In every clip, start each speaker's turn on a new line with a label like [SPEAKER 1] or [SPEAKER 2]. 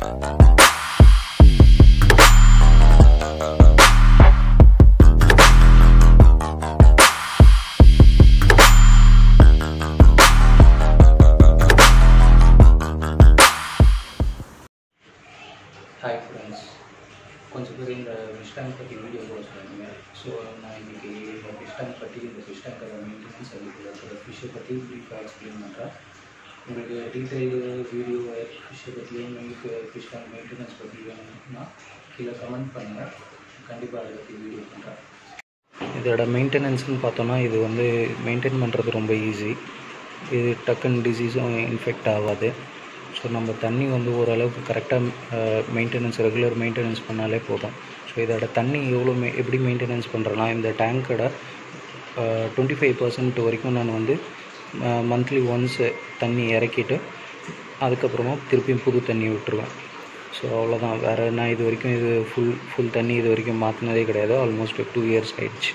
[SPEAKER 1] hi friends கொஞ்சம் பேர் இந்த ஃபிஷ் டேங்க் பற்றி வீடியோ போட சொல்லுங்க ஸோ நான் இன்றைக்கி இந்த ஃபிஷ் டேங்க் பற்றி இந்த ஃபிஷ் டேங்கோட மெயின்டெனன்ஸ் அதுக்குள்ள இருக்கிற ஃபிஷ்ஷை பற்றி ப்ரீஃபாக எக்ஸ்பிளைன் பண்ணுறேன் உங்களுக்கு டீட்டெயில்டு வீடியோ ஃபிஷ்ஷை பற்றியும் ஃபிஷ் டேங்க் மெயின்டெனன்ஸ் பற்றி வேணும்னா கீழே கமெண்ட் பண்ணுங்கள் கண்டிப்பாக அதை பற்றி வீடியோ பண்ணுறேன் இதோட மெயின்டெனன்ஸ்னு பார்த்தோன்னா இது வந்து மெயின்டைன் பண்ணுறது ரொம்ப ஈஸி இது டக்குன்னு டிசீஸும் இன்ஃபெக்ட் ஆகாது ஸோ நம்ம தண்ணி வந்து ஓரளவுக்கு கரெக்டாக மெயின்டெனன்ஸ் ரெகுலர் மெயின்டெனன்ஸ் பண்ணாலே போதும் ஸோ இதோட தண்ணி எவ்வளோ மெ எப்படி மெயின்டெனன்ஸ் பண்ணுறேன்னா இந்த டேங்கோட டுவெண்ட்டி ஃபைவ் பர்சன்ட் வரைக்கும் நான் வந்து மந்த்லி ஒன்ஸ் தண்ணி இறக்கிட்டு அதுக்கப்புறமா திருப்பியும் புது தண்ணி விட்டுருவேன் ஸோ அவ்வளோதான் வேறு நான் இது வரைக்கும் இது ஃபுல் ஃபுல் தண்ணி இது வரைக்கும் மாற்றினதே கிடையாது ஆல்மோஸ்ட் டூ இயர்ஸ் ஆயிடுச்சு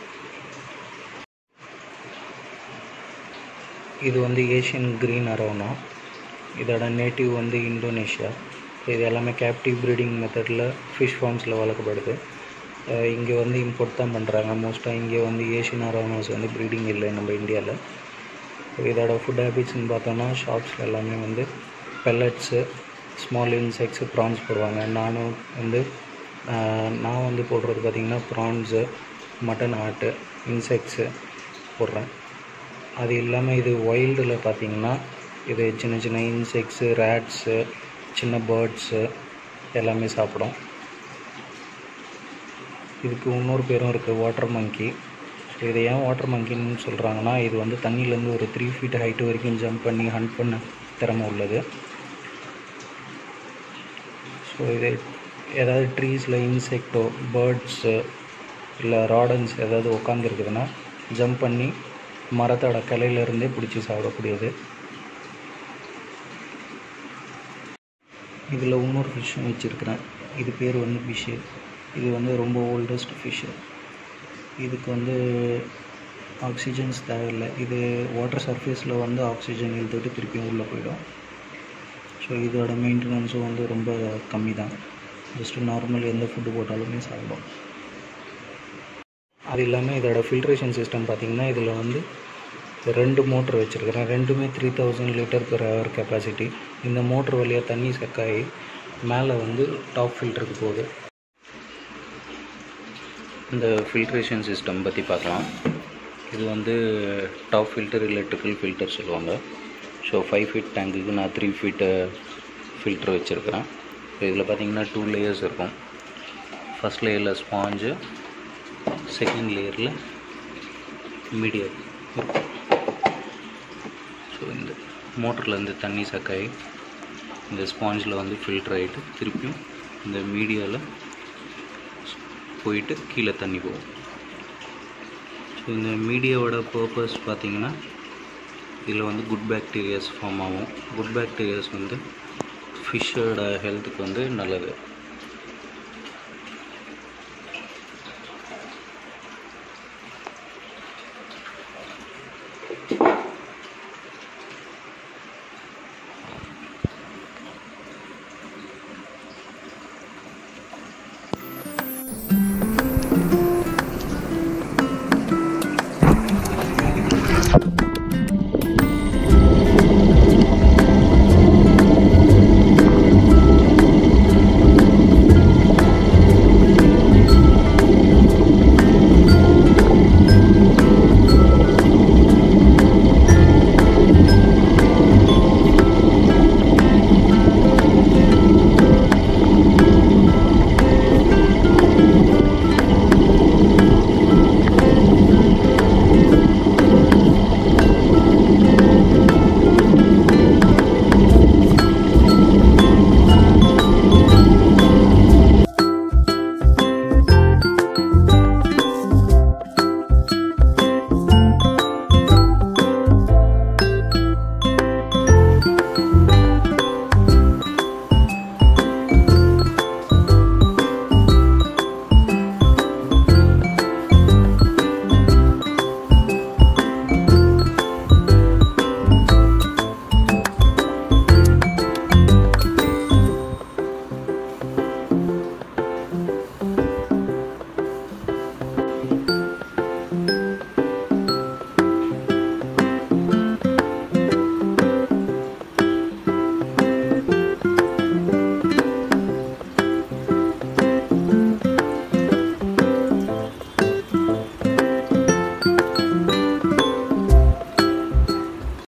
[SPEAKER 1] இது வந்து ஏஷியன் க்ரீன் அரோனா இதோட நேட்டிவ் வந்து இந்தோனேஷியா இது எல்லாமே கேப்டிவ் ப்ரீடிங் மெத்தடில் ஃபிஷ் ஃபார்ம்ஸில் வளர்க்கப்படுது இங்கே வந்து இம்போர்ட் தான் பண்ணுறாங்க மோஸ்ட்டாக இங்கே வந்து ஏஷியன் அரோனாஸ் வந்து ப்ரீடிங் இல்லை நம்ம இந்தியாவில் இதோட ஃபுட் ஹேபிட்ஸ்னு பார்த்தோன்னா ஷாப்ஸில் எல்லாமே வந்து பெல்லட்ஸு ஸ்மால் இன்செக்ட்ஸு ப்ரான்ஸ் போடுவாங்க நானும் வந்து நான் வந்து போடுறது பார்த்திங்கன்னா ப்ரான்ஸு மட்டன் ஆட்டு இன்செக்ட்ஸு போடுறேன் அது இல்லாமல் இது வைல்டில் பார்த்திங்கன்னா இது சின்ன சின்ன இன்செக்ட்ஸு ரேட்ஸு சின்ன பேர்ட்ஸு எல்லாமே சாப்பிடும் இதுக்கு இன்னொரு பேரும் இருக்குது வாட்டர் மங்கி ஸோ இதை ஏன் வாட்டர் மங்கின்னு சொல்கிறாங்கன்னா இது வந்து தண்ணியிலேருந்து ஒரு த்ரீ ஃபீட் ஹைட்டு வரைக்கும் ஜம்ப் பண்ணி ஹண்ட் பண்ண திறமை உள்ளது ஸோ இது ஏதாவது ட்ரீஸில் இன்செக்டோ பேர்ட்ஸு இல்லை ராடன்ஸ் ஏதாவது உட்காந்துருக்குதுன்னா ஜம்ப் பண்ணி மரத்தோட கிளையிலேருந்தே பிடிச்சி சாப்பிடக்கூடியது இதில் இன்னொரு ஃபிஷ்ஷும் வச்சுருக்கிறேன் இது பேர் வந்து ஃபிஷ்ஷு இது வந்து ரொம்ப ஓல்டஸ்ட் ஃபிஷ்ஷு இதுக்கு வந்து ஆக்சிஜன்ஸ் தேவையில்லை இது வாட்டர் சர்ஃபேஸில் வந்து ஆக்சிஜன் இழுத்துட்டு திருப்பியும் உள்ளே போயிடும் ஸோ இதோட மெயின்டெனன்ஸும் வந்து ரொம்ப கம்மி தான் ஜஸ்ட்டு நார்மல் எந்த ஃபுட்டு போட்டாலுமே சாப்பிடும் அது இல்லாமல் இதோட ஃபில்ட்ரேஷன் சிஸ்டம் பார்த்திங்கன்னா இதில் வந்து ரெண்டு மோட்ரு வச்சுருக்கிறேன் ரெண்டுமே three thousand litre per hour capacity இந்த மோட்ரு வழியாக தண்ணி செக்காகி மேலே வந்து டாப் ஃபில்டருக்கு போகுது இந்த ஃபில்ட்ரேஷன் சிஸ்டம் பற்றி பார்க்கலாம் இது வந்து டாப் ஃபில்டர் எலக்ட்ரிக்கல் ஃபில்டர் சொல்லுவாங்க ஸோ ஃபைவ் ஃபீட் டேங்குக்கு நான் த்ரீ ஃபீட்டு ஃபில்டர் வச்சுருக்கிறேன் ஸோ இதில் பார்த்தீங்கன்னா டூ லேயர்ஸ் இருக்கும் ஃபஸ்ட் லேயரில் ஸ்பாஞ்சு செகண்ட் லேயரில் மீடியம் இருக்கும் ஸோ இந்த மோட்டர்லேருந்து தண்ணி சக்காயி இந்த ஸ்பாஞ்சில் வந்து ஃபில்டர் ஆகிட்டு திருப்பியும் இந்த மீடியாவில் போயிட்டு கீழே தண்ணி போகும் ஸோ இந்த மீடியாவோட பர்பஸ் பார்த்திங்கன்னா இதில் வந்து குட் பாக்டீரியாஸ் ஃபார்ம் ஆகும் குட் பாக்டீரியாஸ் வந்து ஃபிஷ்ஷோட ஹெல்த்துக்கு வந்து நல்லது